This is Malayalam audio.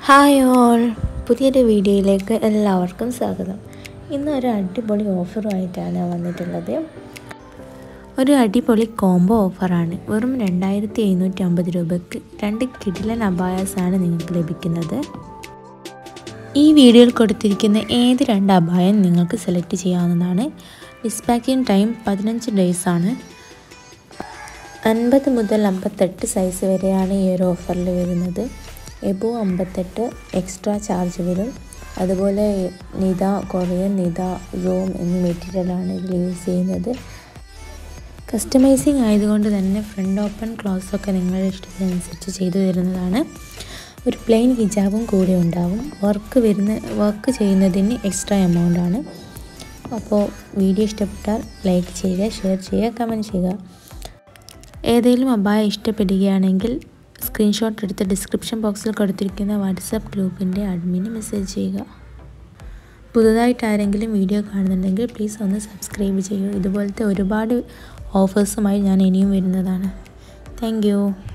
ഹായ് ഓൾ പുതിയൊരു വീഡിയോയിലേക്ക് എല്ലാവർക്കും സ്വാഗതം ഇന്ന് ഒരു അടിപൊളി ഓഫറുമായിട്ടാണ് ഞാൻ വന്നിട്ടുള്ളത് ഒരു അടിപൊളി കോംബോ ഓഫറാണ് വെറും രണ്ടായിരത്തി എഴുന്നൂറ്റി അമ്പത് രൂപയ്ക്ക് രണ്ട് കിടിലൻ അബായാസാണ് നിങ്ങൾക്ക് ലഭിക്കുന്നത് ഈ വീഡിയോയിൽ കൊടുത്തിരിക്കുന്ന ഏത് രണ്ട് അബായം നിങ്ങൾക്ക് സെലക്ട് ചെയ്യാവുന്നതാണ് ഡിസ്പാക്കിംഗ് ടൈം പതിനഞ്ച് ഡേയ്സ് ആണ് അൻപത് മുതൽ അമ്പത്തെട്ട് സൈസ് വരെയാണ് ഈ ഒരു ഓഫറിൽ വരുന്നത് എബോ അമ്പത്തെട്ട് എക്സ്ട്രാ ചാർജ് വരും അതുപോലെ നിത കൊറിയൻ നിത റോം എന്നീ മെറ്റീരിയലാണ് ഇതിൽ യൂസ് ചെയ്യുന്നത് കസ്റ്റമൈസിങ് ആയതുകൊണ്ട് തന്നെ ഫ്രണ്ട് ഓപ്പൺ ക്ലോസ് ഒക്കെ നിങ്ങളുടെ ഇഷ്ടത്തിനനുസരിച്ച് ചെയ്തു തരുന്നതാണ് ഒരു പ്ലെയിൻ ഹിജാബും കൂടെ ഉണ്ടാവും വർക്ക് വരുന്ന വർക്ക് ചെയ്യുന്നതിന് എക്സ്ട്രാ എമൗണ്ട് ആണ് അപ്പോൾ വീഡിയോ ഇഷ്ടപ്പെട്ടാൽ ലൈക്ക് ചെയ്യുക ഷെയർ ചെയ്യുക കമൻറ്റ് ചെയ്യുക ഏതെങ്കിലും അപായ ഇഷ്ടപ്പെടുകയാണെങ്കിൽ സ്ക്രീൻഷോട്ട് എടുത്ത് ഡിസ്ക്രിപ്ഷൻ ബോക്സിൽ കൊടുത്തിരിക്കുന്ന വാട്സപ്പ് ഗ്രൂപ്പിൻ്റെ അഡ്മിന് മെസ്സേജ് ചെയ്യുക പുതുതായിട്ട് ആരെങ്കിലും വീഡിയോ കാണുന്നുണ്ടെങ്കിൽ പ്ലീസ് ഒന്ന് സബ്സ്ക്രൈബ് ചെയ്യൂ ഇതുപോലത്തെ ഒരുപാട് ഓഫേഴ്സുമായി ഞാൻ ഇനിയും വരുന്നതാണ് താങ്ക്